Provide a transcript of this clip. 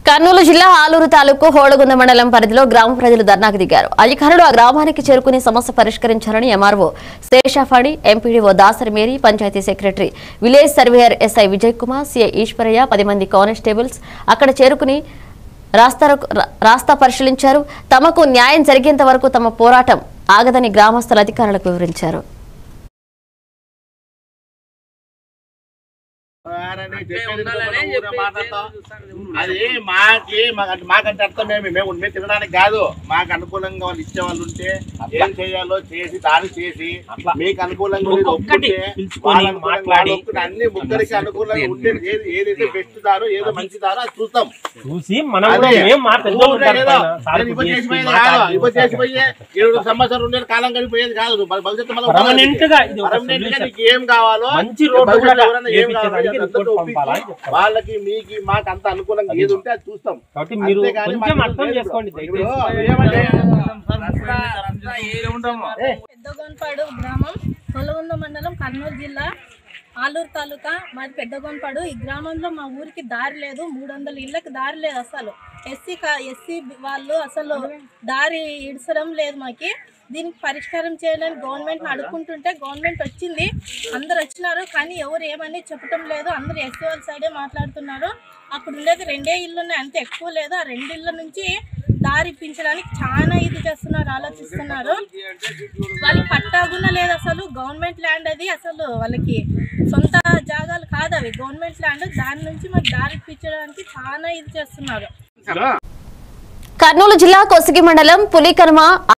కర్నూలు జిల్లా ఆలూరు తాలూకు హోళగుంద మండలం పరిధిలో గ్రామ ప్రజలు ధర్నాకు దిగారు అధికారులు ఆ గ్రామానికి చేరుకుని సమస్య పరిష్కరించాలని MRO Seshaphadi MPDO Dasari Mary panchayat secretary village surveyor SI Vijay Kumar CI Eswaraiah పది మంది కానిస్టేబుల్స్ అక్కడ చేరుకుని రాస్తారోకు- రా- రాస్తా పరిశీలించారు తమకు న్యాయం జరిగేంత వరకు తమ పోరాటం ఆగదని గ్రామస్తులు అధికారులకు వివరించారు వారని చెప్పేది నువ్వు ఊరే మాట్లాడతావు. అది మాకి మాకు- మాకంటే అర్థం మేము మేము మేము తినడానికి కాదు మాకు అనుకూలంగా వాళ్ళు ఇచ్చే వాళ్ళు ఉంటే ఏం చేయాలో చేసి దారి చేసి మీకు అనుకూలంగా మీరు ఒక్కొక్కటి ఒప్పుకుంటే పిలుచుకొని వాళ్ళ అనుకూలంగా మాట్లాడి వాళ్ళు ఒప్పుకుంటే అన్ని ముగ్గురికి అనుకూలంగా ఉంటే ఏది ఏదైతే బెస్ట్ దారో ఏదో మంచి దారో అది చూస్తాం చూసి మనం కూడా అదే. మేము మా పెద్దోళ్ళు ఊరికే ఉంటారు ఏదో, పైన. సార్ నేను ఇవ్వ చేసి చేసిపోయేది మాట్లాడి కాదు ఇవ్వ చేసిపోయే ఇరవై సంవత్సరాలు ఉండే కాలం గడిపోయేది కాదు నువ్వు భవిష్యత్తు మళ్ళీ Permanent గా ఇది ఒక Permanent గా solution. నీకు ఏం కావాలో మంచి రోడ్డు భవిష్యత్తులో కూడా ఎవరైనా ఏం కావాలో వేపించడానికి అదంతా రిపోర్ట్ ఒప్పించి పంపాలని చెప్తాను. వాళ్ళకి మీకు మాకు అంత అనుకూలంగా ఏది ఉంటే అది చూస్తాం కాబట్టి మీరు అంతేగాని కొంచెం మాకు అర్థం లేదు. చేసుకోండి ఇప్పుడు దయచేసి. ఏమంటే పెద్దగొనపాడు గ్రామం తొలగొంద మండలం కర్నూలు జిల్లా ఆలూరు తాలూకా మాది పెద్దగొనపాడు ఈ గ్రామంలో మా ఊరికి దారి లేదు మూడు వందల ఇళ్ళకి దారి లేదు అసలు ఎస్సీ ఎస్సీ వాళ్ళు అసలు దారి ఇడసడం లేదు మాకి దీనికి పరిష్కారం చేయాలని గవర్నమెంట్ అడుగుతుంటే గవర్నమెంట్ వచ్చింది అందరు వచ్చినారు కానీ ఎవరు ఏమని చెప్పటం లేదు అందరు ఎస్సీ వాళ్ళ సైడే మాట్లాడుతున్నారు అక్కడ ఉండేది రెండే ఇల్లు ఉన్నాయి అంత ఎక్కువ లేదు ఆ రెండు ఇళ్ళ నుంచి దారి ఇప్పించడానికి చాలా ఇది చేస్తున్నారు ఆలోచిస్తున్నారు వాళ్ళకి పట్టాగున్నా లేదు అసలు గవర్నమెంట్ ల్యాండ్ అది అసలు వాళ్ళకి సొంత జాగాలు కాదు అవి గవర్నమెంట్ ల్యాండ్ దాని నుంచి మాకు దారి ఇప్పించడానికి చాలా ఇది చేస్తున్నారు కర్నూలు జిల్లా కొసిగి మండలం పులికర్మ